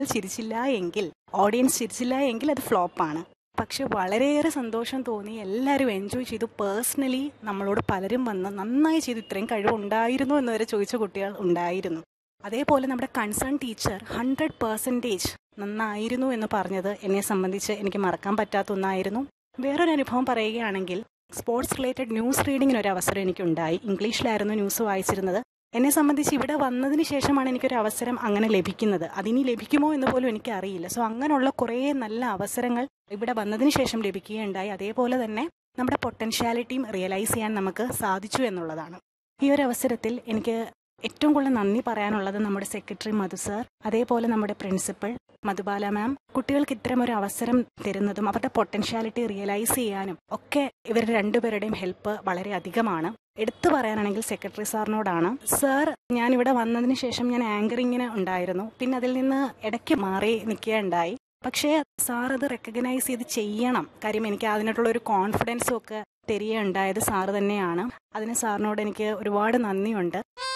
ചിരിച്ചില്ല എങ്കിൽ ഓഡിയൻസ് ചിരിച്ചില്ല എങ്കിൽ അത് ഫ്ലോപ്പാണ് പക്ഷെ വളരെയേറെ സന്തോഷം തോന്നി എല്ലാവരും എൻജോയ് ചെയ്തു പേഴ്സണലി നമ്മളോട് പലരും വന്ന് നന്നായി ചെയ്തു ഇത്രയും കഴിവുണ്ടായിരുന്നു എന്ന് വരെ ചോദിച്ച കുട്ടികൾ ഉണ്ടായിരുന്നു അതേപോലെ നമ്മുടെ കൺസേൺ ടീച്ചർ ഹൺഡ്രഡ് പെർസെൻറ്റേജ് നന്നായിരുന്നു എന്ന് പറഞ്ഞത് എന്നെ സംബന്ധിച്ച് എനിക്ക് മറക്കാൻ പറ്റാത്ത ഒന്നായിരുന്നു വേറൊരു അനുഭവം പറയുകയാണെങ്കിൽ സ്പോർട്സ് റിലേറ്റഡ് ന്യൂസ് റീഡിങ്ങിന് ഒരു അവസരം എനിക്കുണ്ടായി ഇംഗ്ലീഷിലായിരുന്നു ന്യൂസ് വായിച്ചിരുന്നത് എന്നെ സംബന്ധിച്ച് ഇവിടെ വന്നതിന് ശേഷമാണ് എനിക്കൊരു അവസരം അങ്ങനെ ലഭിക്കുന്നത് അതിനി ലഭിക്കുമോ എന്ന് പോലും എനിക്ക് അറിയില്ല സോ അങ്ങനെയുള്ള കുറേ നല്ല അവസരങ്ങൾ ഇവിടെ വന്നതിന് ശേഷം ലഭിക്കുകയുണ്ടായി അതേപോലെ തന്നെ നമ്മുടെ പൊട്ടൻഷ്യാലിറ്റിയും റിയലൈസ് ചെയ്യാൻ നമുക്ക് സാധിച്ചു എന്നുള്ളതാണ് ഈ ഒരു അവസരത്തിൽ എനിക്ക് ഏറ്റവും കൂടുതൽ നന്ദി പറയാനുള്ളത് നമ്മുടെ സെക്രട്ടറി മധു സർ അതേപോലെ നമ്മുടെ പ്രിൻസിപ്പൽ മധുബാല മാം കുട്ടികൾക്ക് ഇത്തരം ഒരു അവസരം തരുന്നതും അവരുടെ പൊട്ടൻഷ്യാലിറ്റി റിയലൈസ് ചെയ്യാനും ഒക്കെ ഇവർ രണ്ടുപേരുടെയും ഹെൽപ്പ് വളരെ അധികമാണ് എടുത്തു പറയാനാണെങ്കിൽ സെക്രട്ടറി സാറിനോടാണ് സാർ ഞാൻ ഇവിടെ വന്നതിന് ശേഷം ഞാൻ ആങ്കറിങ്ങിന് ഉണ്ടായിരുന്നു പിന്നെ അതിൽ നിന്ന് ഇടയ്ക്ക് മാറി നിൽക്കുകയുണ്ടായി പക്ഷേ സാർ അത് റെക്കഗ്നൈസ് ചെയ്ത് ചെയ്യണം കാര്യം എനിക്ക് അതിനായിട്ടുള്ള ഒരു കോൺഫിഡൻസും ഒക്കെ തരികയുണ്ടായത് സാറ് തന്നെയാണ് അതിന് സാറിനോട് എനിക്ക് ഒരുപാട് നന്ദിയുണ്ട്